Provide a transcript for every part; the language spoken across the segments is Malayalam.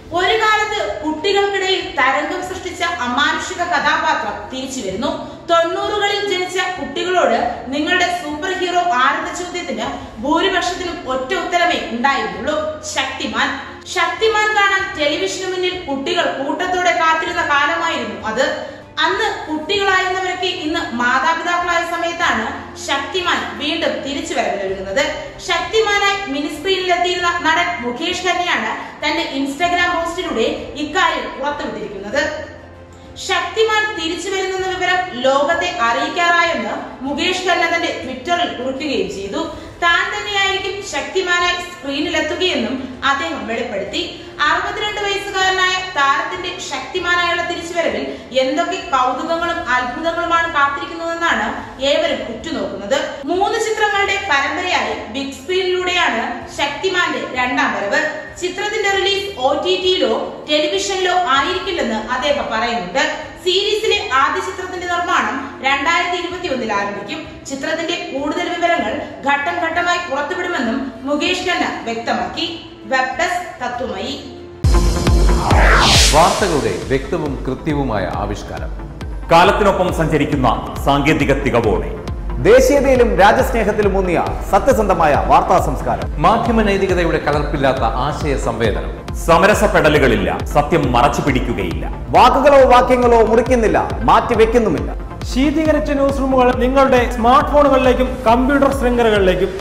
ഒരു കാലത്ത് കുട്ടികൾക്കിടയിൽ തരംഗം സൃഷ്ടിച്ച അമാനുഷിക കഥാപാത്രം തിരിച്ചു വരുന്നു തൊണ്ണൂറുകളിൽ ജനിച്ച കുട്ടികളോട് നിങ്ങളുടെ സൂപ്പർ ഹീറോ ആരെന്ന ചോദ്യത്തിന് ഭൂരിപക്ഷത്തിനും ഒറ്റ ഉത്തരമേ ഉണ്ടായിരുന്നുള്ളൂ ശക്തിമാൻ ശക്തിമാൻ കാണാൻ ടെലിവിഷന് മുന്നിൽ കുട്ടികൾ കൂട്ടത്തോടെ കാത്തിരുന്ന കാലമായിരുന്നു അത് അന്ന് കുട്ടികളായിരുന്നവരൊക്കെ ഇന്ന് മാതാപിതാക്കളായ സമയത്താണ് ശക്തിമാൻ വീണ്ടും തിരിച്ചു വരവിലൊരുങ്ങുന്നത് ശക്തിമാനായി മിനി സ്ക്രീനിൽ എത്തിയിരുന്ന നടൻ മുകേഷ് ഖന്നയാണ് തന്റെ ഇൻസ്റ്റഗ്രാം പോസ്റ്റിലൂടെ ഇക്കാര്യം പുറത്തുവിട്ടിരിക്കുന്നത് ശക്തിമാൻ തിരിച്ചു വരുന്നെന്ന വിവരം ലോകത്തെ അറിയിക്കാറായെന്ന് മുകേഷ് ഖന്ന തന്റെ ട്വിറ്ററിൽ കുറിക്കുകയും ചെയ്തു താൻ തന്നെയായിരിക്കും ശക്തിമാനായി സ്ക്രീനിലെത്തുകയെന്നും അദ്ദേഹം വെളിപ്പെടുത്തി അറുപത്തിരണ്ട് വയസ്സുകാരനായ താരത്തിന്റെ ശക്തിമാനായുള്ള തിരിച്ചുവരവിൽ എന്തൊക്കെ കൗതുകങ്ങളും അത്ഭുതങ്ങളുമാണ് കാത്തിരിക്കുന്നതെന്നാണ് ഏവരും ഉറ്റുനോക്കുന്നത് മൂന്ന് ചിത്രങ്ങളുടെ പരമ്പരയായി ബിഗ് സ്ക്രീനിലൂടെയാണ് ശക്തിമാന്റെ രണ്ടാം വരവ് ചിത്രത്തിന്റെ റിലീസ് ഒ ടി ടിയിലോ ടെലിവിഷനിലോ ആയിരിക്കില്ലെന്ന് അദ്ദേഹം പറയുന്നുണ്ട് സീരീസിലെ ആദ്യ ചിത്രത്തിന്റെ നിർമ്മാണം രണ്ടായിരത്തി ഇരുപത്തി ഒന്നിൽ ആരംഭിക്കും ചിത്രത്തിന്റെ കൂടുതൽ വിവരങ്ങൾ ഘട്ടം ഘട്ടമായി പുറത്തുവിടുമെന്നും മുകേഷ് ഖന്ന വ്യക്തമാക്കി വെബ് ഡെസ്ക് തത്വമയി വാർത്തകളുടെ വ്യക്തവും കൃത്യവുമായ ആവിഷ്കാരം കാലത്തിനൊപ്പം സഞ്ചരിക്കുന്ന സാങ്കേതിക തികവോടെ ദേശീയതയിലും രാജ്യസ്നേഹത്തിലും ഊന്നിയ സത്യസന്ധമായ വാർത്താ സംസ്കാരം മാധ്യമ നൈതികതയുടെ കലർപ്പില്ലാത്ത ആശയ സംവേദനം സമരസപ്പെടലുകളില്ല സത്യം മറച്ചു പിടിക്കുകയില്ല വാക്കുകളോ വാക്യങ്ങളോ മുറിക്കുന്നില്ല മാറ്റിവെക്കുന്നുമില്ല ശീതീകരിച്ച ന്യൂസ് റൂമുകൾ നിങ്ങളുടെ സ്മാർട്ട് ഫോണുകളിലേക്കും കമ്പ്യൂട്ടർ ശൃംഖലകളിലേക്കും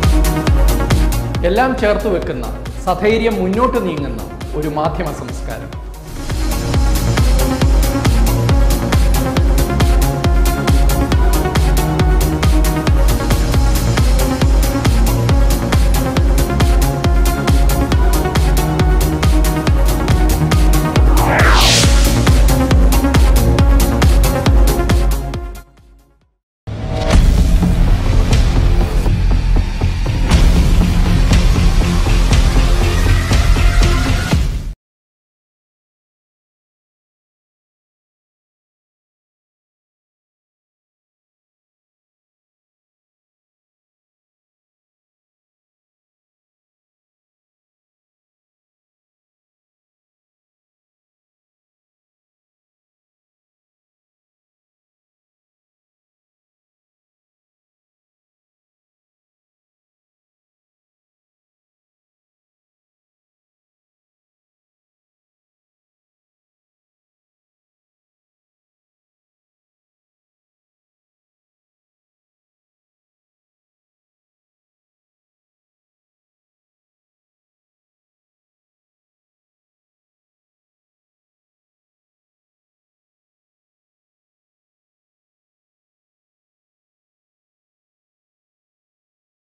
എല്ലാം ചേർത്ത് വെക്കുന്ന സധൈര്യം മുന്നോട്ട് നീങ്ങുന്ന ഒരു മാധ്യമ സംസ്കാരം